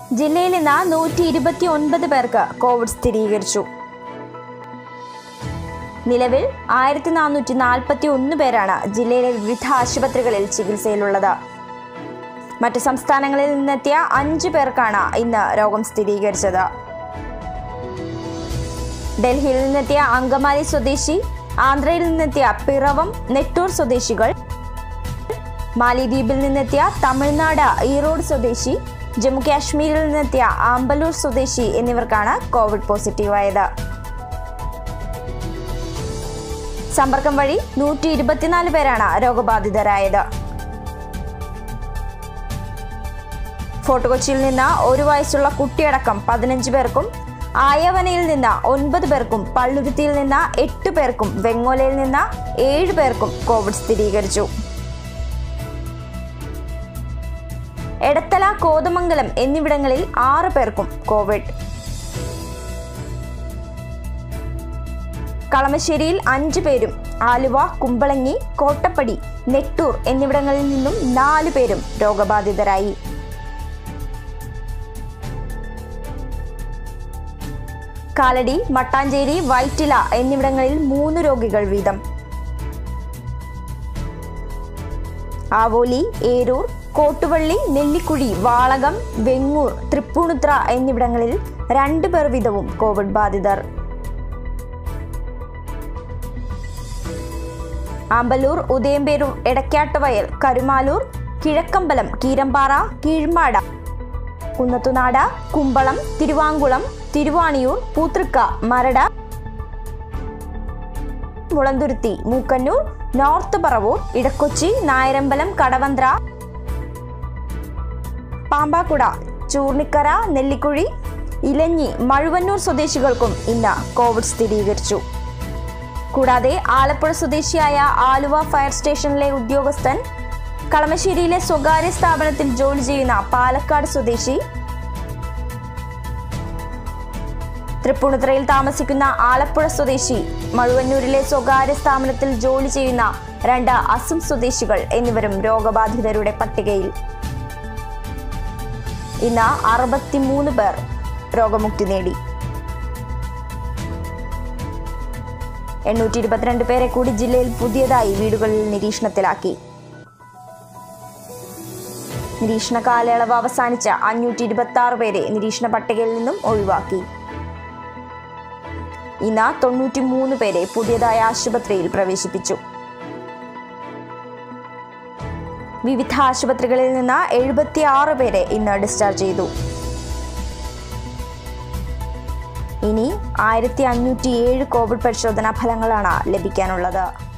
ജില്ലയിൽ ഇന്ന് നൂറ്റി ഇരുപത്തി ഒൻപത് പേർക്ക് കോവിഡ് സ്ഥിരീകരിച്ചു നിലവിൽ ആയിരത്തി നാനൂറ്റി നാൽപ്പത്തി ഒന്ന് പേരാണ് ജില്ലയിലെ വിവിധ ആശുപത്രികളിൽ ചികിത്സയിലുള്ളത് മറ്റ് സംസ്ഥാനങ്ങളിൽ നിന്നെത്തിയ അഞ്ച് പേർക്കാണ് ഇന്ന് രോഗം സ്ഥിരീകരിച്ചത് ഡൽഹിയിൽ നിന്നെത്തിയ അങ്കമാലി സ്വദേശി ആന്ധ്രയിൽ നിന്നെത്തിയ പിറവം നെട്ടൂർ സ്വദേശികൾ മാലിദ്വീപിൽ നിന്നെത്തിയ തമിഴ്നാട് ഈറോഡ് സ്വദേശി ജമ്മു കാശ്മീരിൽ നിന്നെത്തിയ ആമ്പലൂർ സ്വദേശി എന്നിവർക്കാണ് കോവിഡ് പോസിറ്റീവായത് സമ്പർക്കം വഴി നൂറ്റി ഇരുപത്തിനാല് പേരാണ് രോഗബാധിതരായത് ഫോർട്ട് കൊച്ചിയിൽ നിന്ന് ഒരു വയസ്സുള്ള കുട്ടിയടക്കം പതിനഞ്ച് പേർക്കും ആയവനയിൽ നിന്ന് ഒൻപത് പേർക്കും പള്ളുരുത്തിയിൽ നിന്ന് എട്ട് പേർക്കും വെങ്ങോലയിൽ നിന്ന് ഏഴ് പേർക്കും കോവിഡ് സ്ഥിരീകരിച്ചു എടത്തല കോതമംഗലം എന്നിവിടങ്ങളിൽ ആറ് പേർക്കും കോവിഡ് കളമശ്ശേരിയിൽ അഞ്ച് പേരും ആലുവ കുമ്പളങ്ങി കോട്ടപ്പടി നെട്ടൂർ എന്നിവിടങ്ങളിൽ നിന്നും നാല് പേരും രോഗബാധിതരായി കാലടി മട്ടാഞ്ചേരി വൈറ്റില എന്നിവിടങ്ങളിൽ മൂന്ന് രോഗികൾ വീതം ആവോലി ഏരൂർ കോട്ടുവള്ളി നെല്ലിക്കുഴി വാളകം വെങ്ങൂർ തൃപ്പൂണിത്ര എന്നിവിടങ്ങളിൽ രണ്ട് പേർ വീതവും കോവിഡ് ബാധിതർ ആമ്പലൂർ ഉദയംപേരൂർ എടക്കാട്ടുവയൽ കരുമാലൂർ കിഴക്കമ്പലം കീരമ്പാറ കീഴ്മാട കുന്നത്തുനാട് കുമ്പളം തിരുവാങ്കുളം തിരുവാണിയൂർ പൂത്തൃക്ക മരട് മുളന്തുരുത്തി മൂക്കന്നൂർ നോർത്ത് പറവൂർ ഇടക്കൊച്ചി നായരമ്പലം കടവന്ത്ര പാമ്പാക്കുട ചൂർണിക്കര നെല്ലിക്കുഴി ഇലഞ്ഞി മഴുവന്നൂർ സ്വദേശികൾക്കും ഇന്ന് കോവിഡ് സ്ഥിരീകരിച്ചു കൂടാതെ ആലപ്പുഴ സ്വദേശിയായ ആലുവ ഫയർ സ്റ്റേഷനിലെ ഉദ്യോഗസ്ഥൻ കളമശ്ശേരിയിലെ സ്വകാര്യ സ്ഥാപനത്തിൽ ജോലി ചെയ്യുന്ന പാലക്കാട് സ്വദേശി തൃപ്പൂണിത്തുറയിൽ താമസിക്കുന്ന ആലപ്പുഴ സ്വദേശി മഴുവന്നൂരിലെ സ്വകാര്യ സ്ഥാപനത്തിൽ ജോലി ചെയ്യുന്ന രണ്ട് അസം സ്വദേശികൾ എന്നിവരും രോഗബാധിതരുടെ പട്ടികയിൽ ഇന്ന് അറുപത്തിമൂന്ന് പേർ രോഗമുക്തി നേടി എണ്ണൂറ്റി ഇരുപത്തിരണ്ട് പേരെ കൂടി ജില്ലയിൽ പുതിയതായി വീടുകളിൽ നിരീക്ഷണത്തിലാക്കി നിരീക്ഷണ കാലയളവ് അവസാനിച്ച അഞ്ഞൂറ്റി ഇരുപത്തി ആറ് പേരെ നിരീക്ഷണ പട്ടികയിൽ നിന്നും ഒഴിവാക്കി ഇന്ന് തൊണ്ണൂറ്റി മൂന്ന് പേരെ പുതിയതായ ആശുപത്രിയിൽ പ്രവേശിപ്പിച്ചു വിവിധ ആശുപത്രികളിൽ നിന്ന് എഴുപത്തി ആറ് പേരെ ഇന്ന് ഡിസ്ചാർജ് ചെയ്തു ഇനി ആയിരത്തി അഞ്ഞൂറ്റി ഏഴ് കോവിഡ് പരിശോധനാ ഫലങ്ങളാണ് ലഭിക്കാനുള്ളത്